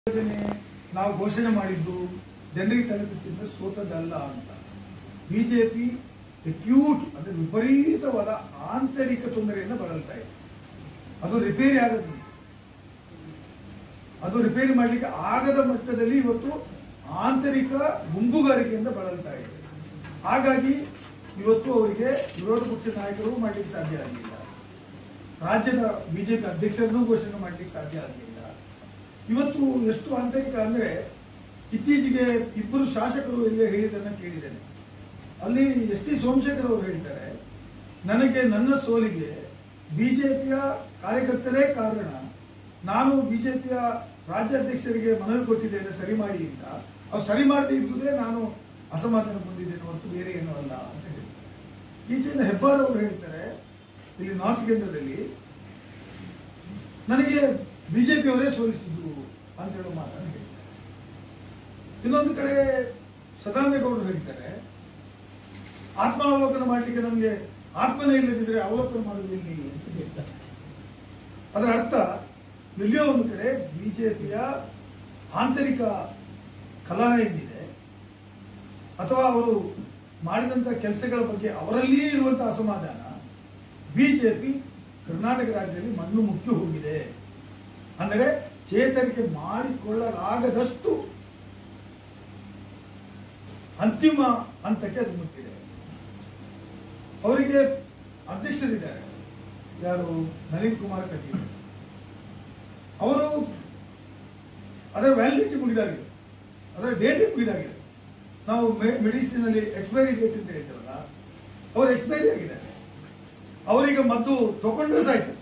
ಯೋಜನೆ ನಾವು ಘೋಷಣೆ ಮಾಡಿದ್ದು ಜನರಿಗೆ ತಲುಪಿಸಿದ್ದು ಸೋತದಲ್ಲ ಅಂತ ಬಿಜೆಪಿ ಅಕ್ಯೂಟ್ ಅಂದ್ರೆ ವಿಪರೀತವಾದ ಆಂತರಿಕ ತೊಂದರೆಯಿಂದ ಬಳಲ್ತಾ ಇದೆ ಅದು ರಿಪೇರಿ ಆಗದು ಅದು ರಿಪೇರಿ ಮಾಡಲಿಕ್ಕೆ ಆಗದ ಮಟ್ಟದಲ್ಲಿ ಇವತ್ತು ಆಂತರಿಕ ಗುಂಪುಗಾರಿಕೆಯಿಂದ ಬಳಲ್ತಾ ಇದೆ ಹಾಗಾಗಿ ಇವತ್ತು ಅವರಿಗೆ ವಿರೋಧ ಪಕ್ಷ ನಾಯಕರು ಮಾಡಲಿಕ್ಕೆ ಸಾಧ್ಯ ಆಗಲಿಲ್ಲ ರಾಜ್ಯದ ಬಿಜೆಪಿ ಅಧ್ಯಕ್ಷರನ್ನು ಘೋಷಣೆ ಮಾಡಲಿಕ್ಕೆ ಸಾಧ್ಯ ಆಗಲಿಲ್ಲ ಇವತ್ತು ಎಷ್ಟು ಆಂತರಿಕ ಅಂದ್ರೆ ಇತ್ತೀಚೆಗೆ ಇಬ್ಬರು ಶಾಸಕರು ಇಲ್ಲಿ ಹೇಳಿದ್ದನ್ನ ಕೇಳಿದ್ದೇನೆ ಅಲ್ಲಿ ಎಸ್ ಟಿ ಸೋಮಶೇಖರ್ ಅವರು ಹೇಳ್ತಾರೆ ನನಗೆ ನನ್ನ ಸೋಲಿಗೆ ಬಿಜೆಪಿಯ ಕಾರ್ಯಕರ್ತರೇ ಕಾರಣ ನಾನು ಬಿಜೆಪಿಯ ರಾಜ್ಯಾಧ್ಯಕ್ಷರಿಗೆ ಮನವಿ ಕೊಟ್ಟಿದ್ದೇನೆ ಸರಿ ಮಾಡಿ ಅಂತ ಅವ್ರು ಸರಿ ಮಾಡದೇ ಇದ್ದುದೇ ನಾನು ಅಸಮಾಧಾನ ಹೊಂದಿದ್ದೇನೆ ಹೊರತು ಬೇರೆ ಏನೂ ಅಲ್ಲ ಅಂತ ಹೇಳ್ತಾರೆ ಈಚೆಯಿಂದ ಹೆಬ್ಬಾರ್ ಅವರು ಹೇಳ್ತಾರೆ ಇಲ್ಲಿ ನಾರ್ತ್ ಕೇಂದ್ರದಲ್ಲಿ ನನಗೆ ಬಿಜೆಪಿ ಅವರೇ ಸೋಲಿಸಿದ್ರು ಅಂತ ಹೇಳೋ ಮಾತನ್ನು ಹೇಳ್ತಾರೆ ಇನ್ನೊಂದು ಕಡೆ ಸದಾನಂದಗೌಡರು ಹೇಳ್ತಾರೆ ಆತ್ಮಾವಲೋಕನ ಮಾಡಲಿಕ್ಕೆ ನಮಗೆ ಆತ್ಮನೇ ಇಲ್ಲದಿದ್ರೆ ಅವಲೋಕನ ಮಾಡೋದು ಎಲ್ಲಿ ಅಂತ ಹೇಳ್ತಾರೆ ಅದರ ಅರ್ಥ ಎಲ್ಲಿಯೋ ಒಂದು ಕಡೆ ಬಿಜೆಪಿಯ ಆಂತರಿಕ ಕಲಹ ಏನಿದೆ ಅಥವಾ ಅವರು ಮಾಡಿದಂಥ ಕೆಲಸಗಳ ಬಗ್ಗೆ ಅವರಲ್ಲಿಯೇ ಇರುವಂತಹ ಅಸಮಾಧಾನ ಬಿಜೆಪಿ ಕರ್ನಾಟಕ ರಾಜ್ಯದಲ್ಲಿ ಮಣ್ಣು ಮುಚ್ಚಿ ಹೋಗಿದೆ ಅಂದರೆ ಚೇತರಿಕೆ ಮಾಡಿಕೊಳ್ಳಲಾಗದಷ್ಟು ಅಂತಿಮ ಹಂತಕ್ಕೆ ಅದು ಮುಟ್ಟಿದೆ ಅವರಿಗೆ ಅಧ್ಯಕ್ಷರಿದ್ದಾರೆ ಯಾರು ನಳಿನ್ ಕುಮಾರ್ ಕಟೀಲ್ ಅವರು ಅದರ ವ್ಯಾಲಿಡಿಟಿ ಮುಗಿದಾಗಿದೆ ಅದರ ಡೇಟ್ ಮುಗಿದಾಗಿದೆ ನಾವು ಮೆಡಿಸಿನ್ ಅಲ್ಲಿ ಎಕ್ಸ್ಪೈರಿ ಡೇಟ್ ಅಂತ ಹೇಳ್ತಾರಲ್ಲ ಅವರು ಎಕ್ಸ್ಪೈರಿ ಆಗಿದ್ದಾರೆ ಅವರೀಗ ಮದ್ದು ತಗೊಂಡ್ರೆ ಸಾಯ್ತು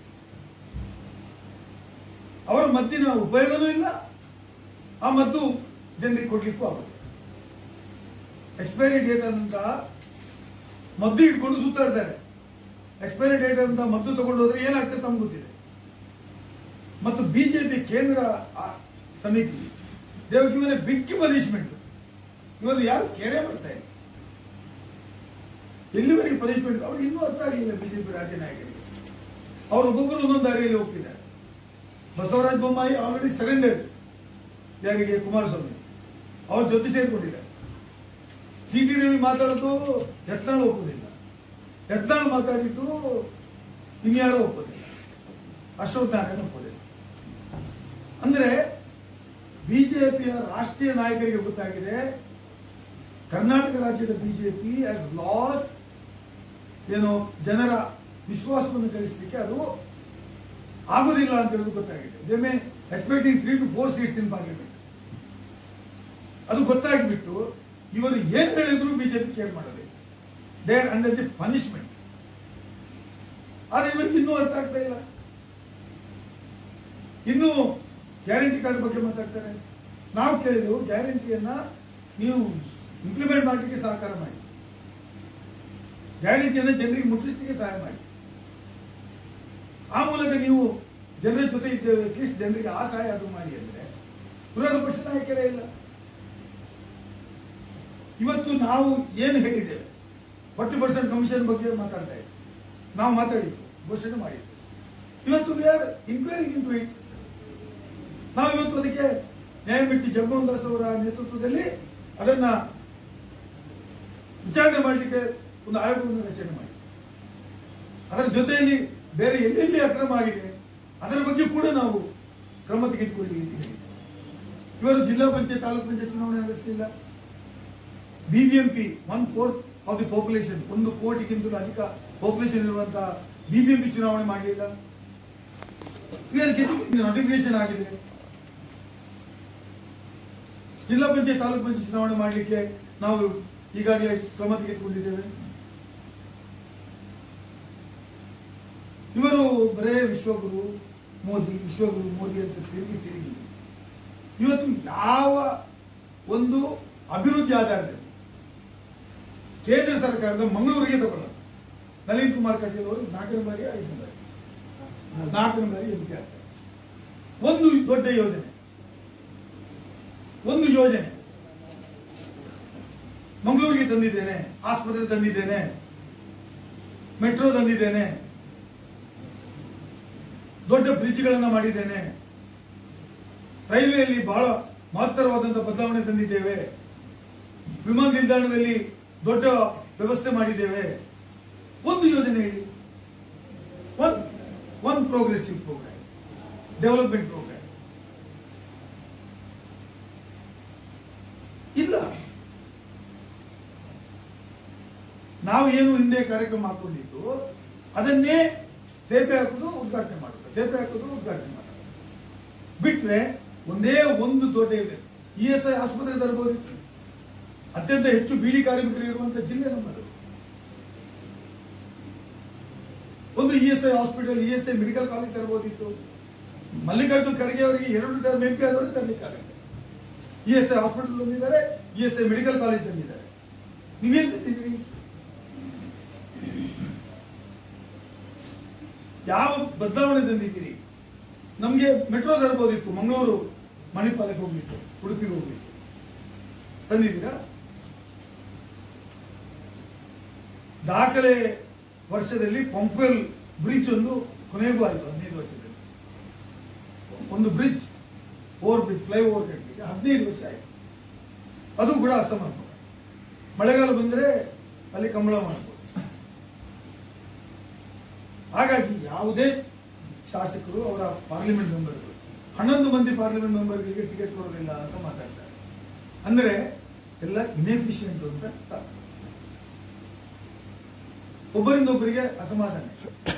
ಅವರ ಮದ್ದಿನ ಉಪಯೋಗನೂ ಇಲ್ಲ ಆ ಮದ್ದು ಜನರಿಗೆ ಕೊಡ್ಲಿಕ್ಕೂ ಆಗುತ್ತೆ ಎಕ್ಸ್ಪೈರಿ ಡೇಟ್ ಅಂತ ಮದ್ದು ಇಟ್ಕೊಂಡು ಸುತ್ತಾಡ್ತಾರೆ ಎಕ್ಸ್ಪೈರಿ ಡೇಟ್ ಅಂತ ಮದ್ದು ತಗೊಂಡು ಹೋದ್ರೆ ಏನಾಗ್ತದೆ ತಮ್ಗೆ ಗೊತ್ತಿದೆ ಮತ್ತು ಬಿಜೆಪಿ ಕೇಂದ್ರ ಆ ಸಮಿತಿ ದೇವ್ ಗಿವನ್ ಬಿಗ್ ಪನಿಷ್ಮೆಂಟ್ ಇವರು ಯಾರು ಕೆರೆ ಬರ್ತಾ ಇಲ್ಲ ಎಲ್ಲಿವರೆಗೆ ಪನಿಷ್ಮೆಂಟ್ ಅವ್ರಿಗೆ ಇನ್ನೂ ಅರ್ಥ ಆಗಲಿಲ್ಲ ಬಿಜೆಪಿ ರಾಜ್ಯ ನಾಯಕರಿಗೆ ಅವರು ಒಬ್ಬೊಬ್ಬರು ಒಂದೊಂದು ದಾರಿಯಲ್ಲಿ ಹೋಗ್ತಿದ್ದಾರೆ ಬಸವರಾಜ ಬೊಮ್ಮಾಯಿ ಆಲ್ರೆಡಿ ಸರೆಂಡರ್ ಯಾರಿಗೆ ಕುಮಾರಸ್ವಾಮಿ ಅವ್ರ ಜೊತೆ ಸೇರ್ಕೊಂಡಿದ್ದಾರೆ ಸಿ ಟಿ ರವಿ ಮಾತಾಡೋದು ಯತ್ನಾಳ್ ಒಪ್ಪೋದಿಲ್ಲ ಯತ್ನಾಳ್ ಮಾತಾಡಿದ್ದು ಇನ್ಯಾರೋ ಒಪ್ಪೋದಿಲ್ಲ ಅಶ್ವತ್ಥ ನಾರಾಯಣ ಒಪ್ಪೋದಿಲ್ಲ ಅಂದ್ರೆ ಬಿಜೆಪಿಯ ರಾಷ್ಟ್ರೀಯ ನಾಯಕರಿಗೆ ಗೊತ್ತಾಗಿದೆ ಕರ್ನಾಟಕ ರಾಜ್ಯದ ಬಿಜೆಪಿ ಹ್ಯಾಸ್ ಲಾಸ್ ಏನು ಜನರ ವಿಶ್ವಾಸವನ್ನು ಗಳಿಸಲಿಕ್ಕೆ ಅದು ಆಗುದಿಲ್ಲ ಅಂತ ಹೇಳೋದು ಗೊತ್ತಾಗಿದೆ they may expecting three to four seats in parliament ಅದು ಗೊತ್ತಾಗ್ಬಿಟ್ಟು ಇವರು ಏನ್ ಹೇಳಿದ್ರು ಬಿಜೆಪಿ ಕೇರ್ ಮಾಡಬೇಕು they are under the punishment ಆದ್ರೆ ಇವರಿಗೆ ಇನ್ನೂ ಅರ್ಥ ಆಗ್ತಾ ಇಲ್ಲ ಇನ್ನು ಗ್ಯಾರಂಟಿ ಕಾರ್ಡ್ ಬಗ್ಗೆ ಮಾತಾಡ್ತಾರೆ ನಾವು ಕೇಳಿದೆವು ಗ್ಯಾರಂಟಿಯನ್ನ ನೀವು ಇಂಪ್ಲಿಮೆಂಟ್ ಮಾಡಲಿಕ್ಕೆ ಸಹಕಾರ ಮಾಡಿ ಗ್ಯಾರಂಟಿಯನ್ನ ಜನರಿಗೆ ಮುಟ್ಟಿಸ್ಲಿಕ್ಕೆ ಸಹಾಯ ಮಾಡಿ ಆ ಮೂಲಕ ನೀವು ಜನರ ಜೊತೆ ಇದ್ದೇವೆ ಅಟ್ಲೀಸ್ಟ್ ಜನರಿಗೆ ಆ ಸಹಾಯ ಅದು ಮಾಡಿ ಅಂದ್ರೆ ವಿರೋಧ ಪಕ್ಷ ನಾಯಕರೇ ಇಲ್ಲ ಇವತ್ತು ನಾವು ಏನು ಹೇಳಿದ್ದೇವೆ ಫಾರ್ಟಿ ಪರ್ಸೆಂಟ್ ಕಮಿಷನ್ ಬಗ್ಗೆ ಮಾತಾಡ್ತಾ ಇದ್ದೀವಿ ನಾವು ಮಾತಾಡಿದ್ವಿ ಘೋಷಣೆ ಮಾಡಿದ್ವಿ ಇವತ್ತು we are inquiry into it ನಾವು ಇವತ್ತು ಅದಕ್ಕೆ ನ್ಯಾಯಮೂರ್ತಿ ಜಗಮೋಹನ್ ದಾಸ್ ಅವರ ನೇತೃತ್ವದಲ್ಲಿ ಅದನ್ನ ವಿಚಾರಣೆ ಮಾಡಲಿಕ್ಕೆ ಒಂದು ಆಯೋಗವನ್ನು ರಚನೆ ಮಾಡಿ ಅದರ ಜೊತೆಯಲ್ಲಿ ಬೇರೆ ಎಲ್ಲೆಲ್ಲಿ ಅಕ್ರಮ ಆಗಿದೆ ಅದರ ಬಗ್ಗೆ ಕೂಡ ನಾವು ಕ್ರಮ ತೆಗೆದುಕೊಳ್ಳಿ ಅಂತ ಹೇಳಿದ್ದೇವೆ ಇವರು ಜಿಲ್ಲಾ ಪಂಚಾಯತ್ ತಾಲೂಕು ಪಂಚಾಯತ್ ಚುನಾವಣೆ ನಡೆಸಲಿಲ್ಲ BBMP one fourth of the population ಒಂದು ಕೋಟಿಗಿಂತಲೂ ಅಧಿಕ ಪಾಪ್ಯುಲೇಷನ್ ಇರುವಂತಹ ಬಿಬಿಎಂಪಿ ಚುನಾವಣೆ ಮಾಡಲಿಲ್ಲ ನೋಟಿಫಿಕೇಶನ್ ಆಗಿದೆ ಜಿಲ್ಲಾ ಪಂಚಾಯತ್ ತಾಲೂಕು ಪಂಚಾಯತ್ ಚುನಾವಣೆ ಮಾಡಲಿಕ್ಕೆ ನಾವು ಈಗಾಗಲೇ ಕ್ರಮ ತೆಗೆದುಕೊಂಡಿದ್ದೇವೆ ಇವರು ಬರೇ ವಿಶ್ವಗುರು ಮೋದಿ ವಿಶ್ವಗುರು ಮೋದಿ ಅಂತ ತಿರುಗಿ ತಿರುಗಿ ಇವತ್ತು ಯಾವ ಒಂದು ಅಭಿವೃದ್ಧಿ ಆಧಾರದಲ್ಲಿ ಕೇಂದ್ರ ಸರ್ಕಾರದ ಮಂಗಳೂರಿಗೆ ತಗೊಳ್ಳೋದು ನಳಿನ್ ಕುಮಾರ್ ಕಟೀಲ್ ಅವರು ನಾಲ್ಕನೇ ಬಾರಿ ಐದನೇ ಬಾರಿ ನಾಲ್ಕನೇ ಬಾರಿ ಎಂ ಪಿ ಆಗ್ತಾರೆ ಒಂದು ದೊಡ್ಡ ಯೋಜನೆ ಒಂದು ಯೋಜನೆ ಮಂಗಳೂರಿಗೆ ತಂದಿದ್ದೇನೆ ಆಸ್ಪತ್ರೆ ತಂದಿದ್ದೇನೆ ಮೆಟ್ರೋ ತಂದಿದ್ದೇನೆ ದೊಡ್ಡ ಬ್ರಿಡ್ಜ್ಗಳನ್ನ ಮಾಡಿದ್ದೇನೆ ರೈಲ್ವೆಯಲ್ಲಿ ಬಹಳ ಮಹತ್ತರವಾದಂತಹ ಬದಲಾವಣೆ ತಂದಿದ್ದೇವೆ ವಿಮಾನ ನಿಲ್ದಾಣದಲ್ಲಿ ದೊಡ್ಡ ವ್ಯವಸ್ಥೆ ಮಾಡಿದ್ದೇವೆ ಒಂದು ಯೋಜನೆ ಹೇಳಿ one one progressive program development program ಇಲ್ಲ ನಾವು ಏನು ಹಿಂದೆ ಕಾರ್ಯಕ್ರಮ ಹಾಕೊಂಡಿದ್ದು ಅದನ್ನೇ ತೇಪೆ ಹಾಕೋದು ಉದ್ಘಾಟನೆ ಮಾಡೋದು ತೇಪೆ ಹಾಕೋದು ಉದ್ಘಾಟನೆ ಮಾಡೋದು ಬಿಟ್ರೆ ಒಂದೇ ಒಂದು ದೊಡ್ಡ ಇದೆ ಇ ಎಸ್ ಐ ಆಸ್ಪತ್ರೆ ತರಬಹುದಿತ್ತು ಅತ್ಯಂತ ಹೆಚ್ಚು ಬೀಡಿ ಕಾರ್ಮಿಕರು ಇರುವಂತಹ ಜಿಲ್ಲೆ ನಮ್ಮದು ಒಂದು E S I hospital E S I medical college ತರಬಹುದಿತ್ತು ಮಲ್ಲಿಕಾರ್ಜುನ್ ಖರ್ಗೆ ಅವರಿಗೆ ಎರಡು ಟರ್ಮ್ ಎಂ ಪಿ ಆದವರು ತರಲಿಕ್ಕಾಗತ್ತೆ ಇ ಎಸ್ ಐ ಹಾಸ್ಪಿಟಲ್ ತಂದಿದ್ದಾರೆ E S I medical college ತಂದಿದ್ದಾರೆ ನೀವೇನ್ ತಂದಿದ್ದೀರಿ ಯಾವ ಬದಲಾವಣೆ ತಂದಿದ್ದೀರಿ ನಮ್ಗೆ ಮೆಟ್ರೋ ತರಬಹುದಿತ್ತು ಮಂಗಳೂರು ಮಣಿಪಾಲಕ್ಕೆ ಹೋಗ್ಲಿಕ್ಕೆ ಉಡುಪಿಗೆ ಹೋಗ್ಲಿಕ್ಕೆ ತಂದಿದ್ದೀರಾ ದಾಖಲೆ ವರ್ಷದಲ್ಲಿ ಪಂಪ್ವೆಲ್ ಬ್ರಿಡ್ಜ್ ಒಂದು ಕೊನೆಗೂ ಆಯಿತು ಹದಿನೈದು ವರ್ಷದಲ್ಲಿ ಒಂದು bridge over bridge flyover ಕಟ್ಟಲಿಕ್ಕೆ ಹದಿನೈದು ವರ್ಷ ಆಯಿತು ಅದು ಕೂಡ ಅಸಮರ್ಪಕ ಮಳೆಗಾಲ ಬಂದರೆ ಅಲ್ಲಿ ಕಂಬಳ ಮಾಡ್ಬೋದು ಹಾಗಾಗಿ ಯಾವುದೇ ಶಾಸಕರು ಅವರ ಪಾರ್ಲಿಮೆಂಟ್ ಮೆಂಬರ್ಗಳು ಹನ್ನೊಂದು ಮಂದಿ ಪಾರ್ಲಿಮೆಂಟ್ ಮೆಂಬರ್ಗಳಿಗೆ ಟಿಕೆಟ್ ಕೊಡೋದಿಲ್ಲ ಅಂತ ಮಾತಾಡ್ತಾರೆ ಅಂದ್ರೆ ಎಲ್ಲ ಇನ್ಎಫಿಷಿಯಂಟ್ ಅಂತ ಅರ್ಥ. ಒಬ್ಬರಿಂದ ಒಬ್ಬರಿಗೆ ಅಸಮಾಧಾನ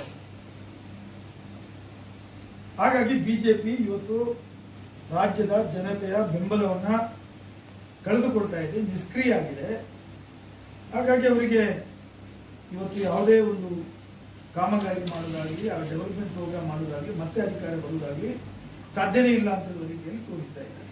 ಹಾಗಾಗಿ ಬಿಜೆಪಿ ಇವತ್ತು ರಾಜ್ಯದ ಜನತೆಯ ಬೆಂಬಲವನ್ನ ಕಳೆದುಕೊಳ್ತಾ ಇದೆ ನಿಷ್ಕ್ರಿಯ ಆಗಿದೆ ಹಾಗಾಗಿ ಅವರಿಗೆ ಇವತ್ತು ಯಾವುದೇ ಒಂದು ಕಾಮಗಾರಿ ಮಾಡೋದಾಗಲಿ ಆ ಡೆವಲಪ್ಮೆಂಟ್ ಪ್ರೋಗ್ರಾಮ್ ಮಾಡೋದಾಗಲಿ ಮತ್ತೆ ಅಧಿಕಾರ ಬರುವುದಾಗಲಿ ಸಾಧ್ಯನೇ ಇಲ್ಲ ಅಂತ ರೀತಿಯಲ್ಲಿ ತೋರಿಸ್ತಾ ಇದ್ದಾರೆ